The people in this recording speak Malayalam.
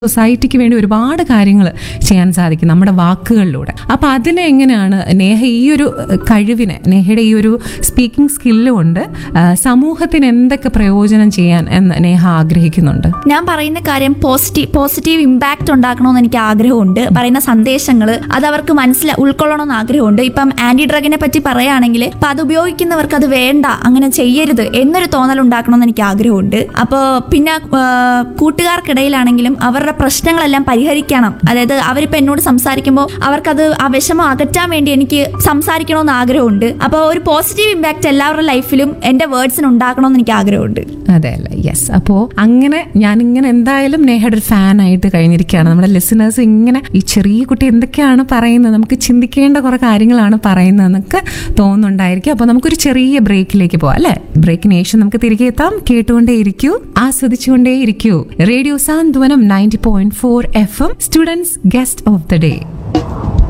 സൊസൈറ്റിക്ക് വേണ്ടി ഒരുപാട് കാര്യങ്ങൾ ചെയ്യാൻ സാധിക്കും നമ്മുടെ വാക്കുകളിലൂടെ അപ്പൊ അതിനെ എങ്ങനെയാണ് നേഹ ഈ ഒരു ഏഹ്, കഴിവിനെ നേഹയുടെ ഈ ഒരു സ്പീക്കിംഗ് സ്കില്ല് കൊണ്ട് ആ, സമൂഹത്തിന് എന്തൊക്കെ പ്രയോജനം ചെയ്യാൻ എന്ന് നേഹ ആഗ്രഹിക്കുന്നുണ്ട് ഞാൻ പറയുന്ന കാര്യം പോസിറ്റീവ് പോസിറ്റീവ് ഇമ്പാക്റ്റ് ഉണ്ടാക്കണമെന്ന് എനിക്ക് ആഗ്രഹമുണ്ട് പറയുന്ന സന്ദേശങ്ങൾ അത് അവർക്ക് മനസ്സില ഉൾക്കൊള്ളണമെന്ന് ആഗ്രഹമുണ്ട് ഇപ്പം ആന്റി ഡ്രഗിനെ പറ്റി പറയുകയാണെങ്കിൽ അപ്പൊ അത് ഉപയോഗിക്കുന്നവർക്ക് അത് വേണ്ട അങ്ങനെ ചെയ്യരുത് എന്നൊരു തോന്നൽ ഉണ്ടാക്കണമെന്ന് എനിക്ക് ആഗ്രഹമുണ്ട് അപ്പോൾ പിന്നെ ആ, കൂട്ടുകാർക്കിടയിലാണെങ്കിലും അവരുടെ പ്രശ്നങ്ങളെല്ലാം പരിഹരിക്കണം അതായത് അവരിപ്പോൾ എന്നോട് സംസാരിക്കുമ്പോൾ അവർക്കത് ആ വിഷമം അകറ്റാൻ വേണ്ടി എനിക്ക് സംസാരിക്കണമെന്ന് ആഗ്രഹമുണ്ട് അപ്പോൾ ഒരു പോസിറ്റീവ് ഇമ്പാക്റ്റ് എല്ലാവരുടെ ലൈഫിലും എൻ്റെ വേർഡ്സിന് ഉണ്ടാക്കണമെന്ന് എനിക്ക് ആഗ്രഹമുണ്ട് അതെ അല്ലേ യെസ് അപ്പോൾ അങ്ങനെ ഞാൻ ഇങ്ങനെ എന്തായാലും നേഹയുടെ ഒരു ഫാൻ ആയിട്ട് കഴിഞ്ഞിരിക്കുകയാണ് നമ്മുടെ ലിസണേഴ്സ് ഇങ്ങനെ ഈ ചെറിയ കുട്ടി എന്തൊക്കെയാണ് പറയുന്നത് നമുക്ക് ചിന്തിക്കേണ്ട കുറെ കാര്യങ്ങളാണ് പറയുന്നതെന്നൊക്കെ തോന്നുന്നുണ്ടായിരിക്കും അപ്പോൾ നമുക്കൊരു ചെറിയ ബ്രേക്കിലേക്ക് പോവാം അല്ലേ ബ്രേക്കിന് ശേഷം നമുക്ക് തിരികെ എത്താം കേട്ടുകൊണ്ടേ ഇരിക്കൂ ആസ്വദിച്ചുകൊണ്ടേ ഇരിക്കൂ radio Santhwanam ninety point four F M students guest of the day